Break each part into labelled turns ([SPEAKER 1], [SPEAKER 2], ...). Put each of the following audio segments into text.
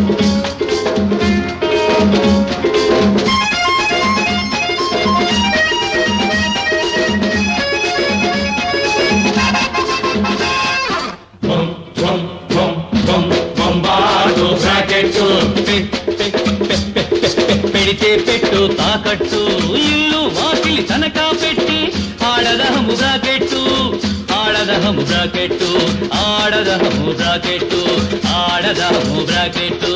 [SPEAKER 1] బొం బొం బొం బొం బొంబాటు బ్రాకెట్టు పె- పె- పె- పె- పె- పె- పెడితే పెట్టు తాకట్టు ఇల్లు వాకిలి తనకా పెట్టి ఆడదహము బ్రాకెట్టు ఆడదహము బ్రాకెట్టు ఆడదహము బ్రాకెట్టు ఆడదహము బ్రాకెట్టు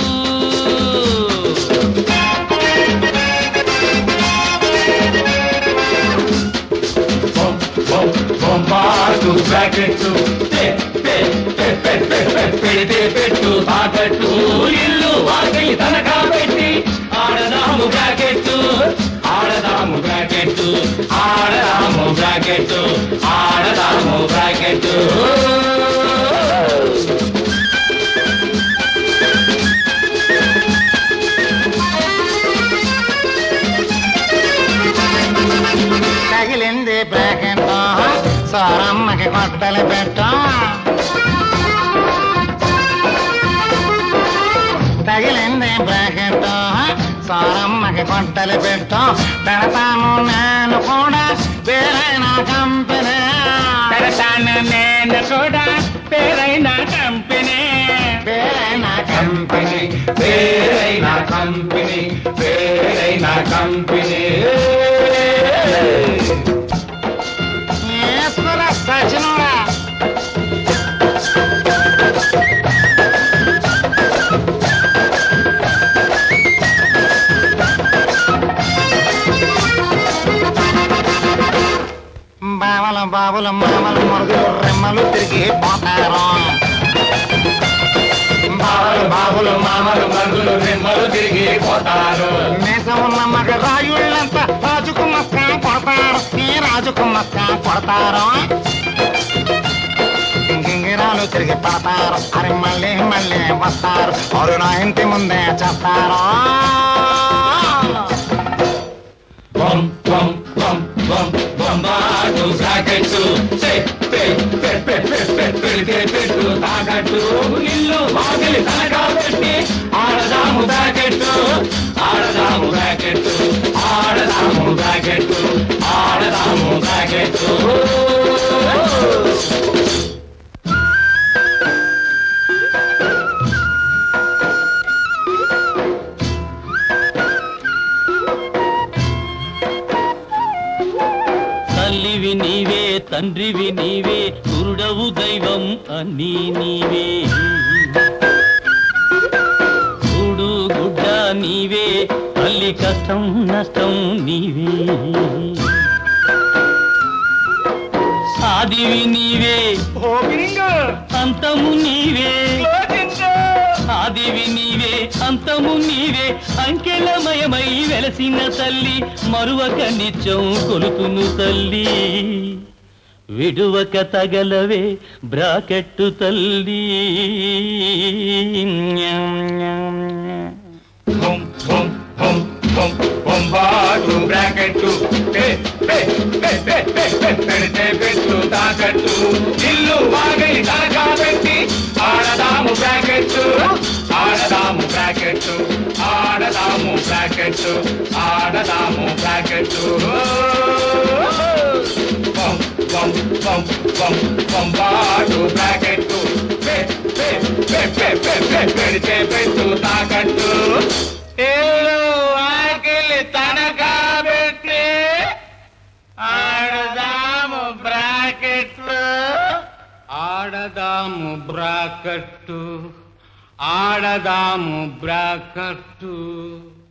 [SPEAKER 1] బొం బొం బొంబాటు బ్రాకెట్టు పె- పె- పె- పె- పె- పె- పెడితే పెట్టు తాకట్టు ఇల్లు వాకిలి తనకా పెట్టి ఆడదాము బ్రాకెట్టు ఆడదాము బ్రాకెట్టు ఆడదాము బ్రాకెట్టు ఆడదాము బ్రాకెట్టు
[SPEAKER 2] తగిలింది బ్రాకెట్ సారమ్మకి కొట్టలు పెట్టు తగిలింది బ్రాకెట్ సారమ్మకి కొట్టలు పెట్టు పెడతాను నేను కూడా వేరైన కంపెనీ
[SPEAKER 3] పెడతాను నేను కూడా పేరైన కంపెనీ
[SPEAKER 2] వేరైన కంపెనీ
[SPEAKER 1] పేరైన కంపెనీ పేరైన కంపెనీ
[SPEAKER 2] ఏసుకురా సచినుడా బావల బాబుల మామలు మరుగులు రెమ్మలు తిరిగి పోతారు
[SPEAKER 1] బావలు బాబులు మామలు మరుగులు రెమ్మలు తిరిగి పోతారు
[SPEAKER 2] మీసం ఉన్న మగ రాయుళ్ళంతా రాజుకు మక్క కొడతారు ఈ రాజుకు మక్క కొడతారు గింగిరాలు తిరిగి పడతారు అరే మళ్ళీ మళ్ళీ వస్తారు అరు నా ఇంటి ముందే చేస్తారు
[SPEAKER 1] బొం బొం బొం బొం బొంబాటు బ్రాకెట్టు చె, పె, పె, పె, పె, పె, పెడితే పెట్టు తాకట్టు ఇల్లు వాకిలి తనకా పెట్టి ఆడదాము బ్రాకెట్టు ఆడదాము బ్రాకెట్టు ఆడదాము బ్రాకెట్టు ఆడదాము బ్రాకెట్టు తల్లివి నీవే తండ్రివి నీవే గురుడవు దైవం అన్నీ నీవే కూడు గుడ్డ నీవే తల్లి కష్టం నష్టం నీవే ఆదివి నీవే
[SPEAKER 3] ఓపెనింగ్
[SPEAKER 1] అంతము నీవే
[SPEAKER 3] క్లోజింగ్
[SPEAKER 1] ఆదివి నీవే అంతము నీవే అంకెలమయమై వెలసిన తల్లి మరువక నిత్యం కొలుతును తల్లి విడువక తగలవే బ్రాకెట్టు తల్లి బొం బొం బొం బొం బొంబాటు బ్రాకెట్టు పె, పె, పె, పె, పె, పె, పెడితే పెట్టు తాకట్టు ఇల్లు వాగై తనకా పెట్టి ఆడదాము బ్రాకెట్టు ఆడదాము బ్రాకెట్టు ఆడదాము బ్రాకెట్టు ఆడదాము బ్రాకెట్టు బొం బొం బొం బొం బొంబాటు బ్రాకెట్టు పె, పె, పె, పె, పె, పె, పెడితే పెట్టు తాకట్టు
[SPEAKER 3] ఇల్లు వాకిలి తనకా పెట్టి ఆడదాము బ్రాకెట్లు ఆడదాము బ్రాకెట్టు ఆడదాము బ్రాకెట్టు